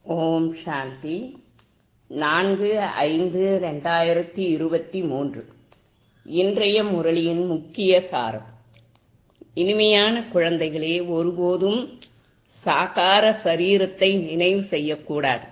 ஓம் சாந்தி நான்கு ஐந்து ரெண்டாயிரத்தி இருபத்தி மூன்று இன்றைய முரளியின் முக்கிய சாரம் இனிமையான குழந்தைகளே ஒருபோதும் சாகார சரீரத்தை நினைவு செய்யக்கூடாது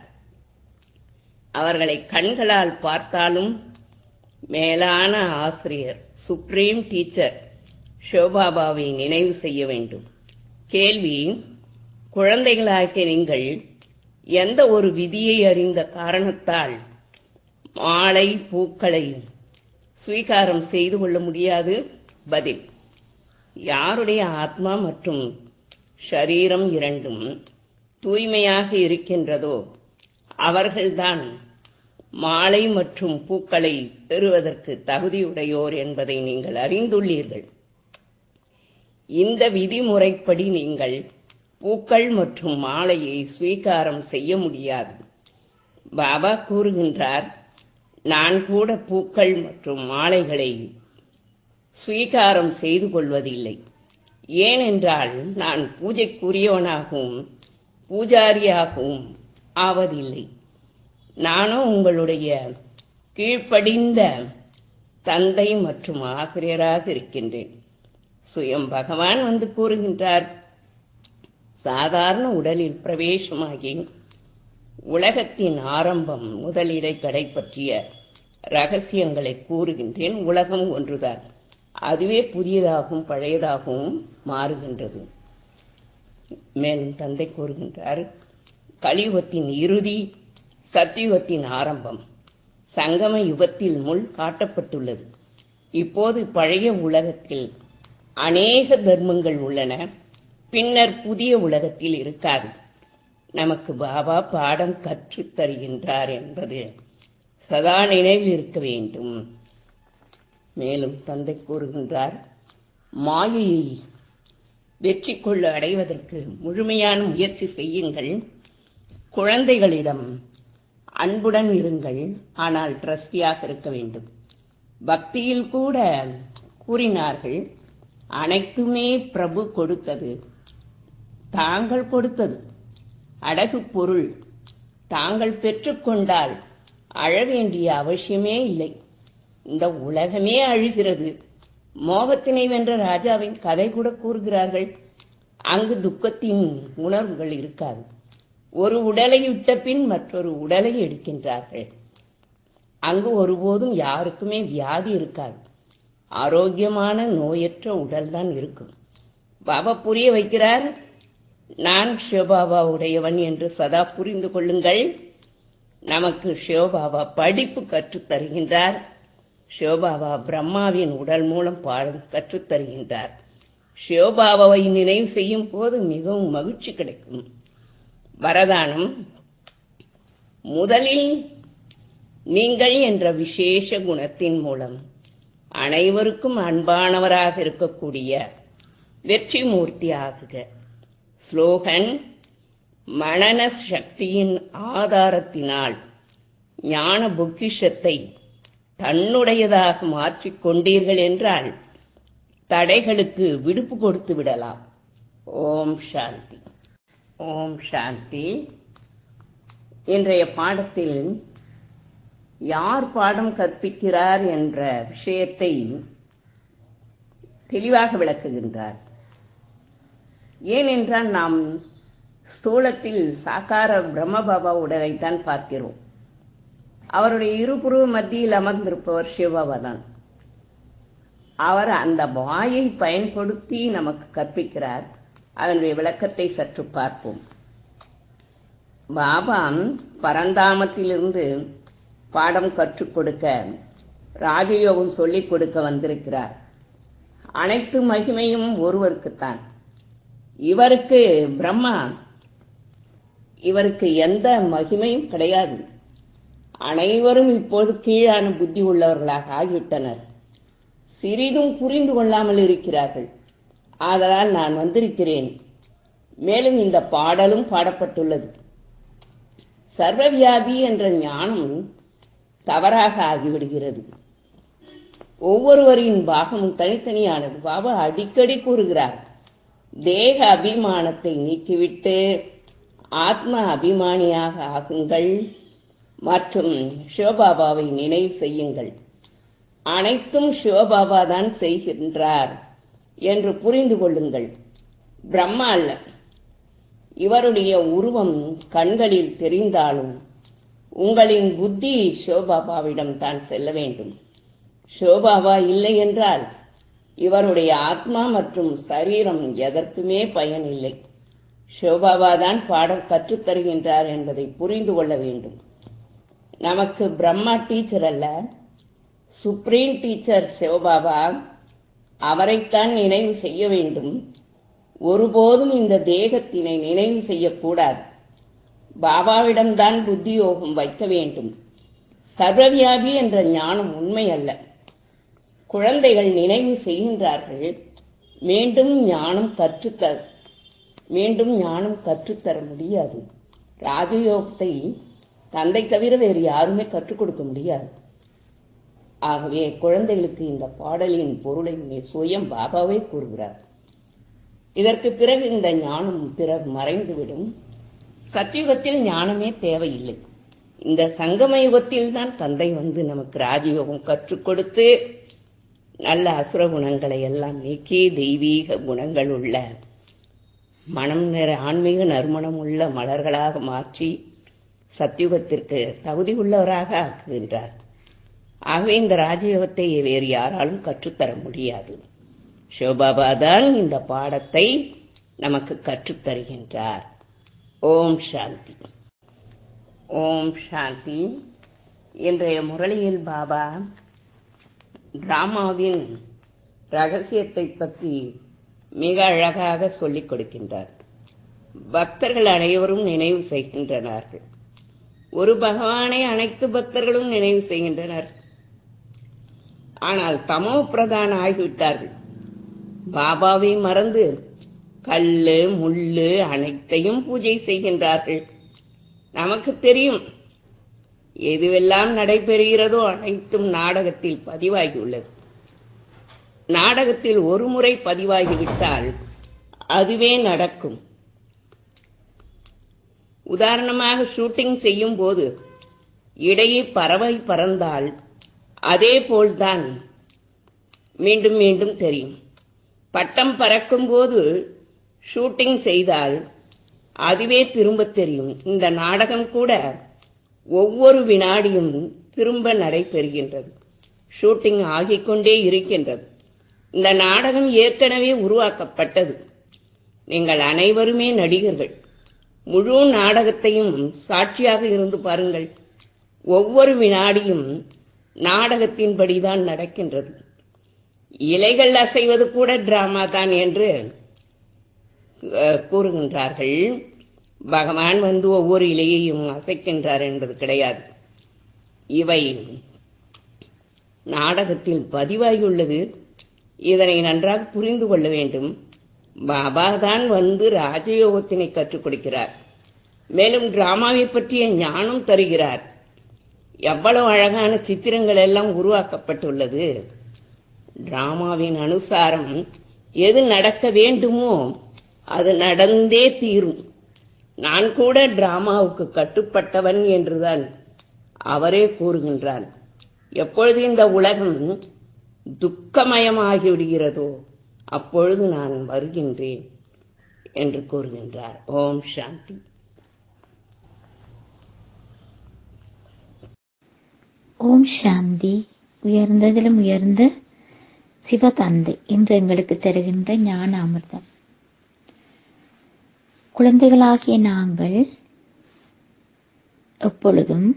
அவர்களை கண்களால் பார்த்தாலும் மேலான ஆசிரியர் சுப்ரீம் டீச்சர் ஷோபாபாவை நினைவு செய்ய வேண்டும் கேள்வி குழந்தைகளாகிய நீங்கள் எந்த ஒரு விதியை அறிந்த காரணத்தால் மாலை பூக்களை ஸ்வீகாரம் செய்து கொள்ள முடியாது பதில் யாருடைய ஆத்மா மற்றும் ஷரீரம் இரண்டும் தூய்மையாக இருக்கின்றதோ அவர்கள்தான் மாலை மற்றும் பூக்களை பெறுவதற்கு தகுதியுடையோர் என்பதை நீங்கள் அறிந்துள்ளீர்கள் இந்த விதிமுறைப்படி நீங்கள் பூக்கள் மற்றும் மாலையை ஸ்வீகாரம் செய்ய முடியாது பாபா கூறுகின்றார் நான் கூட பூக்கள் மற்றும் மாலைகளை ஸ்வீகாரம் செய்து கொள்வதில்லை ஏனென்றால் நான் பூஜைக்குரியவனாகவும் பூஜாரியாகவும் ஆவதில்லை நானும் உங்களுடைய கீழ்ப்படிந்த தந்தை மற்றும் ஆசிரியராக இருக்கின்றேன் சுயம் பகவான் வந்து கூறுகின்றார் சாதாரண உடலில் பிரவேசமாகி உலகத்தின் ஆரம்பம் முதலிடை கடை பற்றிய ரகசியங்களை கூறுகின்றேன் உலகம் ஒன்றுதான் அதுவே புதியதாகவும் பழையதாகவும் மாறுகின்றது மேலும் தந்தை கூறுகின்றார் கலியுகத்தின் இறுதி சத்தியுகத்தின் ஆரம்பம் சங்கம யுகத்தில் முள் காட்டப்பட்டுள்ளது இப்போது பழைய உலகத்தில் அநேக தர்மங்கள் உள்ளன பின்னர் புதிய உலகத்தில் இருக்காது நமக்கு பாபா பாடம் கற்றுத் தருகின்றார் என்பது சதா நினைவில் இருக்க வேண்டும் மேலும் தந்தை கூறுகின்றார் மாயையை வெற்றி கொள்ள அடைவதற்கு முழுமையான முயற்சி செய்யுங்கள் குழந்தைகளிடம் அன்புடன் இருங்கள் ஆனால் ட்ரஸ்டியாக இருக்க வேண்டும் பக்தியில் கூட கூறினார்கள் அனைத்துமே பிரபு கொடுத்தது தாங்கள் கொடுத்தது அடகு பொருள் தாங்கள் பெற்றுக்கொண்டால் அழ வேண்டிய அவசியமே இல்லை இந்த உலகமே அழுகிறது மோகத்தினை வென்ற ராஜாவின் கதை கூட கூறுகிறார்கள் அங்கு துக்கத்தின் உணர்வுகள் இருக்காது ஒரு உடலை விட்ட பின் மற்றொரு உடலை எடுக்கின்றார்கள் அங்கு ஒருபோதும் யாருக்குமே வியாதி இருக்காது ஆரோக்கியமான நோயற்ற உடல் தான் இருக்கும் பாபா புரிய வைக்கிறார் நான் சிவபாபா உடையவன் என்று சதா புரிந்து கொள்ளுங்கள் நமக்கு சிவபாபா படிப்பு கற்றுத் தருகின்றார் சிவபாபா பிரம்மாவின் உடல் மூலம் பாடம் கற்றுத் தருகின்றார் சிவபாபாவை நினைவு செய்யும் போது மிகவும் மகிழ்ச்சி கிடைக்கும் வரதானம் முதலில் நீங்கள் என்ற விசேஷ குணத்தின் மூலம் அனைவருக்கும் அன்பானவராக இருக்கக்கூடிய வெற்றி மூர்த்தி ஆகுக ஸ்லோகன் மனன சக்தியின் ஆதாரத்தினால் ஞான பொக்கிஷத்தை தன்னுடையதாக மாற்றிக் கொண்டீர்கள் என்றால் தடைகளுக்கு விடுப்பு கொடுத்து விடலாம் ஓம் சாந்தி ஓம் சாந்தி இன்றைய பாடத்தில் யார் பாடம் கற்பிக்கிறார் என்ற விஷயத்தை தெளிவாக விளக்குகின்றார் ஏனென்றால் நாம் ஸ்தூலத்தில் சாக்கார பிரம்மபாபா உடலைத்தான் பார்க்கிறோம் அவருடைய இருபுருவ மத்தியில் அமர்ந்திருப்பவர் சிவபாபா தான் அவர் அந்த வாயை பயன்படுத்தி நமக்கு கற்பிக்கிறார் அதனுடைய விளக்கத்தை சற்று பார்ப்போம் பாபா பரந்தாமத்திலிருந்து பாடம் கற்றுக் கொடுக்க ராஜயோகம் சொல்லிக் கொடுக்க வந்திருக்கிறார் அனைத்து மகிமையும் ஒருவருக்குத்தான் இவருக்கு பிரம்மா இவருக்கு எந்த மகிமையும் கிடையாது அனைவரும் இப்போது கீழான புத்தி உள்ளவர்களாக ஆகிவிட்டனர் சிறிதும் புரிந்து கொள்ளாமல் இருக்கிறார்கள் ஆதலால் நான் வந்திருக்கிறேன் மேலும் இந்த பாடலும் பாடப்பட்டுள்ளது சர்வவியாபி என்ற ஞானம் தவறாக ஆகிவிடுகிறது ஒவ்வொருவரின் பாகமும் தனித்தனியானது பாபா அடிக்கடி கூறுகிறார் தேக அபிமானத்தை நீக்கிவிட்டு ஆத்ம அபிமானியாக ஆகுங்கள் மற்றும் சிவபாபாவை நினைவு செய்யுங்கள் அனைத்தும் சிவபாபா தான் செய்கின்றார் என்று புரிந்து கொள்ளுங்கள் பிரம்மா அல்ல இவருடைய உருவம் கண்களில் தெரிந்தாலும் உங்களின் புத்தி சிவபாபாவிடம் தான் செல்ல வேண்டும் சிவபாபா இல்லை என்றால் இவருடைய ஆத்மா மற்றும் சரீரம் எதற்குமே பயன் இல்லை சிவபாபா தான் பாடம் கற்றுத் தருகின்றார் என்பதை புரிந்து கொள்ள வேண்டும் நமக்கு பிரம்மா டீச்சர் அல்ல சுப்ரீம் டீச்சர் சிவபாபா அவரைத்தான் நினைவு செய்ய வேண்டும் ஒருபோதும் இந்த தேகத்தினை நினைவு செய்யக்கூடாது பாபாவிடம்தான் புத்தி யோகம் வைக்க வேண்டும் சர்வவியாபி என்ற ஞானம் உண்மை அல்ல குழந்தைகள் நினைவு செய்கின்றார்கள் மீண்டும் ஞானம் கற்றுத்த மீண்டும் ஞானம் கற்றுத்தர முடியாது ராஜயோகத்தை தந்தை தவிர வேறு யாருமே கற்றுக் கொடுக்க முடியாது ஆகவே குழந்தைகளுக்கு இந்த பாடலின் பொருளை சுயம் பாபாவே கூறுகிறார் இதற்கு பிறகு இந்த ஞானம் பிறகு மறைந்துவிடும் சத்தியுகத்தில் ஞானமே தேவையில்லை இந்த சங்கம யுகத்தில் தான் தந்தை வந்து நமக்கு ராஜயோகம் கற்றுக் கொடுத்து நல்ல அசுர குணங்களை எல்லாம் நீக்கி தெய்வீக குணங்கள் உள்ள மனம் நிற ஆன்மீக நறுமணம் உள்ள மலர்களாக மாற்றி சத்தியுகத்திற்கு தகுதி உள்ளவராக ஆக்குகின்றார் ஆகவே இந்த ராஜயோகத்தை வேறு யாராலும் கற்றுத்தர முடியாது சிவபாபா தான் இந்த பாடத்தை நமக்கு கற்றுத்தருகின்றார் ஓம் சாந்தி ஓம் சாந்தி இன்றைய முரளியில் பாபா டிராமாவின் ரகசியத்தை பற்றி மிக அழகாக சொல்லிக் கொடுக்கின்றார் பக்தர்கள் அனைவரும் நினைவு செய்கின்றனர்கள் ஒரு பகவானை அனைத்து பக்தர்களும் நினைவு செய்கின்றனர் ஆனால் தமோ பிரதான ஆகிவிட்டார்கள் பாபாவை மறந்து கல்லு முள்ளு அனைத்தையும் பூஜை செய்கின்றார்கள் நமக்கு தெரியும் எதுவெல்லாம் நடைபெறுகிறதோ அனைத்தும் நாடகத்தில் பதிவாகியுள்ளது நாடகத்தில் ஒரு முறை பதிவாகிவிட்டால் அதுவே நடக்கும் உதாரணமாக ஷூட்டிங் செய்யும் போது இடையே பறவை பறந்தால் அதே போல்தான் மீண்டும் மீண்டும் தெரியும் பட்டம் பறக்கும் போது ஷூட்டிங் செய்தால் அதுவே திரும்ப தெரியும் இந்த நாடகம் கூட ஒவ்வொரு வினாடியும் திரும்ப நடைபெறுகின்றது ஷூட்டிங் ஆகிக்கொண்டே இருக்கின்றது இந்த நாடகம் ஏற்கனவே உருவாக்கப்பட்டது நீங்கள் அனைவருமே நடிகர்கள் முழு நாடகத்தையும் சாட்சியாக இருந்து பாருங்கள் ஒவ்வொரு வினாடியும் நாடகத்தின்படிதான் நடக்கின்றது இலைகள் அசைவது கூட டிராமா தான் என்று அஹ், கூறுகின்றார்கள் பகவான் வந்து ஒவ்வொரு இலையையும் அசைக்கின்றார் என்பது கிடையாது இவை நாடகத்தில் பதிவாகியுள்ளது இதனை நன்றாக புரிந்து கொள்ள வேண்டும் பாபா தான் வந்து ராஜயோகத்தினை கற்றுக் கொடுக்கிறார் மேலும் டிராமாவை பற்றிய ஞானம் தருகிறார் எவ்வளவு அழகான சித்திரங்கள் எல்லாம் உருவாக்கப்பட்டுள்ளது டிராமாவின் அனுசாரம் எது நடக்க வேண்டுமோ அது நடந்தே தீரும் நான் கூட டிராமாவுக்கு கட்டுப்பட்டவன் என்றுதான் அவரே கூறுகின்றார் எப்பொழுது இந்த உலகம் துக்கமயமாகி விடுகிறதோ அப்பொழுது நான் வருகின்றேன் என்று கூறுகின்றார் ஓம் சாந்தி ஓம் சாந்தி உயர்ந்ததிலும் உயர்ந்த சிவதந்தை இன்று எங்களுக்கு தருகின்ற ஞான அமிர்தம் குழந்தைகளாகிய நாங்கள் எப்பொழுதும்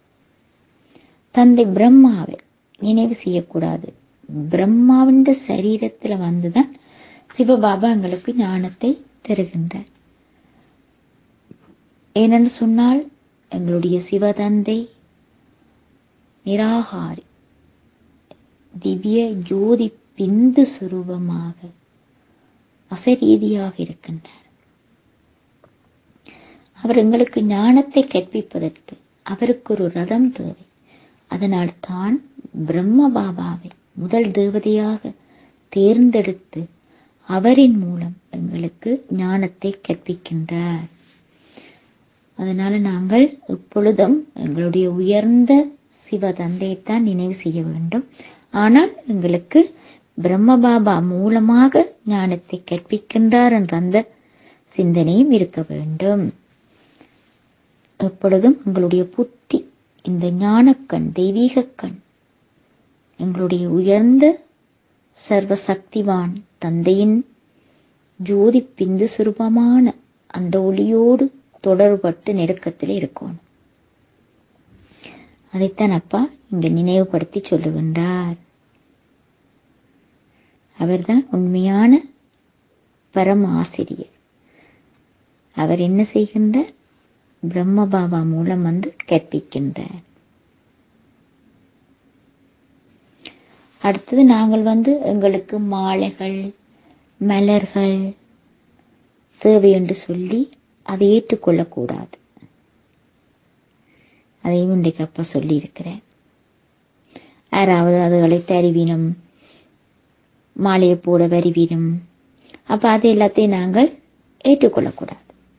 தந்தை பிரம்மாவை நினைவு செய்யக்கூடாது பிரம்மாவின் சரீரத்துல வந்துதான் சிவபாபா எங்களுக்கு ஞானத்தை தருகின்றார் ஏனென்று சொன்னால் எங்களுடைய சிவதந்தை நிராகாரி திவ்ய ஜோதி பிந்து சுரூபமாக அசரீதியாக இருக்கின்றார் அவர் எங்களுக்கு ஞானத்தை கற்பிப்பதற்கு அவருக்கு ஒரு ரதம் தேவை அதனால் தான் பிரம்ம பாபாவை முதல் தேவதையாக தேர்ந்தெடுத்து அவரின் மூலம் எங்களுக்கு ஞானத்தை கற்பிக்கின்றார் அதனால நாங்கள் எப்பொழுதும் எங்களுடைய உயர்ந்த சிவ தந்தையைத்தான் நினைவு செய்ய வேண்டும் ஆனால் எங்களுக்கு பிரம்மபாபா மூலமாக ஞானத்தை கற்பிக்கின்றார் என்ற அந்த சிந்தனையும் இருக்க வேண்டும் எப்பொழுதும் எங்களுடைய புத்தி இந்த ஞானக்கண் தெய்வீக கண் எங்களுடைய உயர்ந்த சர்வ சக்திவான் தந்தையின் ஜோதி பிந்து சுரூபமான அந்த ஒளியோடு தொடர்பட்டு நெருக்கத்தில் இருக்கணும் அதைத்தான் அப்பா இங்க நினைவுபடுத்தி சொல்லுகின்றார் அவர்தான் உண்மையான பரம ஆசிரியர் அவர் என்ன செய்கின்றார் பிரம்ம பாபா மூலம் வந்து கற்பிக்கின்றார் அடுத்தது நாங்கள் வந்து எங்களுக்கு மாலைகள் மலர்கள் தேவை என்று சொல்லி அதை ஏற்றுக்கொள்ளக்கூடாது அதையும் இன்றைக்கு அப்பா சொல்லி இருக்கிறேன் யாராவது அதுகளை தருவினம் மாலையை போட வருவினம் அப்ப அது எல்லாத்தையும் நாங்கள் ஏற்றுக்கொள்ளக்கூடாது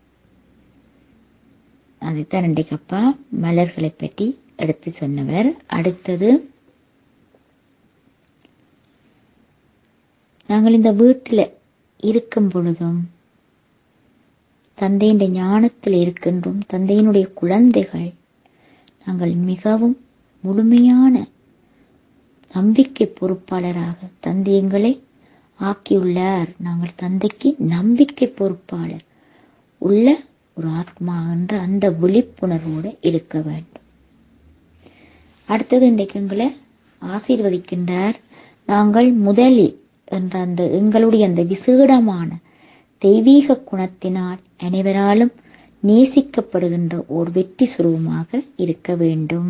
அதைத்தான் இன்றைக்கு அப்பா மலர்களை பற்றி எடுத்து சொன்னவர் அடுத்தது நாங்கள் இந்த வீட்டில் இருக்கும் பொழுதும் தந்தையின் ஞானத்தில் இருக்கின்றோம் தந்தையினுடைய குழந்தைகள் நாங்கள் மிகவும் முழுமையான நம்பிக்கை பொறுப்பாளராக தந்தை எங்களை ஆக்கியுள்ளார் நாங்கள் தந்தைக்கு நம்பிக்கை பொறுப்பாளர் உள்ள ஒரு ஆத்மா என்ற அந்த விழிப்புணர்வோடு இருக்க வேண்டும் அடுத்தது இன்றைக்கு எங்களை ஆசீர்வதிக்கின்றார் நாங்கள் முதலில் என்ற அந்த எங்களுடைய அந்த விசேடமான தெய்வீக குணத்தினால் அனைவராலும் நேசிக்கப்படுகின்ற ஒரு வெற்றி சுரூபமாக இருக்க வேண்டும்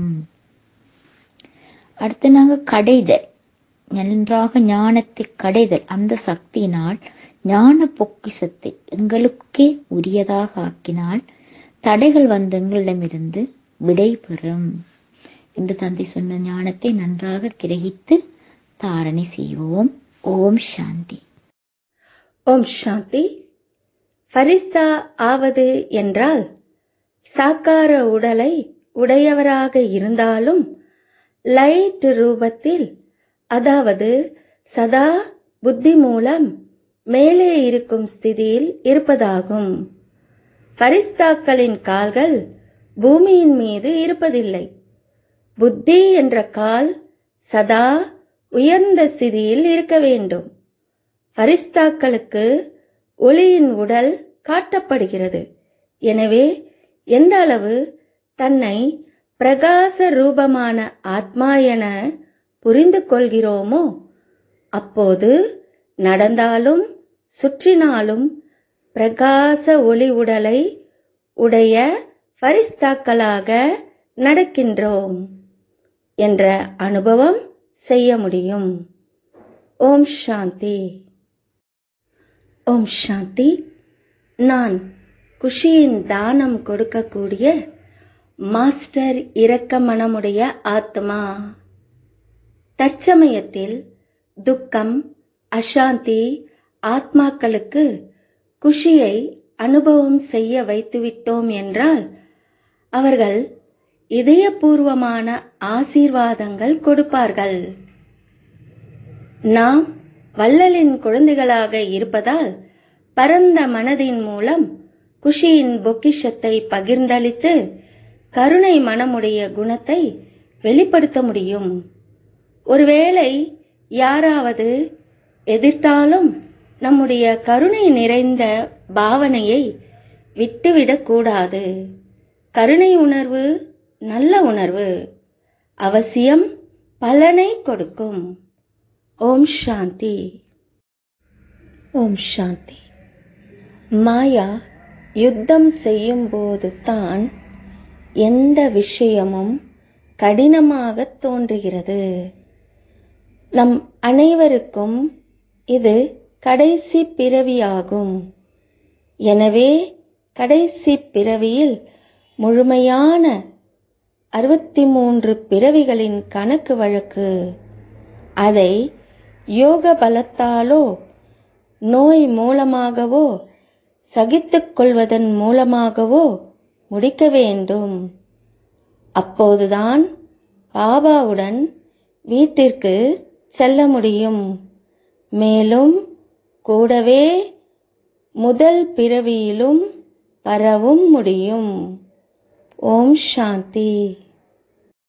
அடுத்து நாங்கள் கடைதல் நன்றாக ஞானத்தை கடைதல் அந்த சக்தியினால் ஞான பொக்கிஷத்தை எங்களுக்கே உரியதாக ஆக்கினால் தடைகள் வந்து எங்களிடமிருந்து விடை பெறும் என்று தந்தை சொன்ன ஞானத்தை நன்றாக கிரகித்து தாரணை செய்வோம் ஓம் சாந்தி ஓம் சாந்தி ஃபரிஸ்தா ஆவது என்றால் சாக்கார உடலை உடையவராக இருந்தாலும் லைட் ரூபத்தில் அதாவது சதா புத்தி மூலம் மேலே இருக்கும் ஸ்திதியில் இருப்பதாகும் ஃபரிஸ்தாக்களின் கால்கள் பூமியின் மீது இருப்பதில்லை புத்தி என்ற கால் சதா உயர்ந்த ஸ்திதியில் இருக்க வேண்டும் ஃபரிஸ்தாக்களுக்கு ஒளியின் உடல் காட்டப்படுகிறது எனவே எந்த அளவு தன்னை பிரகாச ரூபமான ஆத்மா என புரிந்து கொள்கிறோமோ அப்போது நடந்தாலும் சுற்றினாலும் பிரகாச ஒளி உடலை உடைய பரிஸ்தாக்களாக நடக்கின்றோம் என்ற அனுபவம் செய்ய முடியும் ஓம் சாந்தி ஓம் சாந்தி நான் குஷியின் தானம் கொடுக்கக்கூடிய மாஸ்டர் இரக்க மனமுடைய ஆத்மா தற்சமயத்தில் துக்கம் அசாந்தி ஆத்மாக்களுக்கு குஷியை அனுபவம் செய்ய வைத்துவிட்டோம் என்றால் அவர்கள் இதயபூர்வமான ஆசீர்வாதங்கள் கொடுப்பார்கள் நாம் வள்ளலின் குழந்தைகளாக இருப்பதால் பரந்த மனதின் மூலம் குஷியின் பொக்கிஷத்தை பகிர்ந்தளித்து கருணை மனமுடைய குணத்தை வெளிப்படுத்த முடியும் ஒருவேளை யாராவது எதிர்த்தாலும் நம்முடைய கருணை நிறைந்த பாவனையை விட்டுவிடக் கூடாது கருணை உணர்வு நல்ல உணர்வு அவசியம் பலனை கொடுக்கும் ஓம் சாந்தி ஓம் சாந்தி மாயா யுத்தம் செய்யும் போது தான் எந்த விஷயமும் கடினமாக தோன்றுகிறது நம் அனைவருக்கும் இது கடைசி பிறவியாகும் எனவே கடைசி பிறவியில் முழுமையான அறுபத்தி மூன்று பிறவிகளின் கணக்கு வழக்கு அதை யோக பலத்தாலோ நோய் மூலமாகவோ சகித்துக் கொள்வதன் மூலமாகவோ முடிக்க வேண்டும் அப்போதுதான் பாபாவுடன் வீட்டிற்கு செல்ல முடியும் மேலும் கூடவே முதல் பிறவியிலும் வரவும் முடியும் ஓம் சாந்தி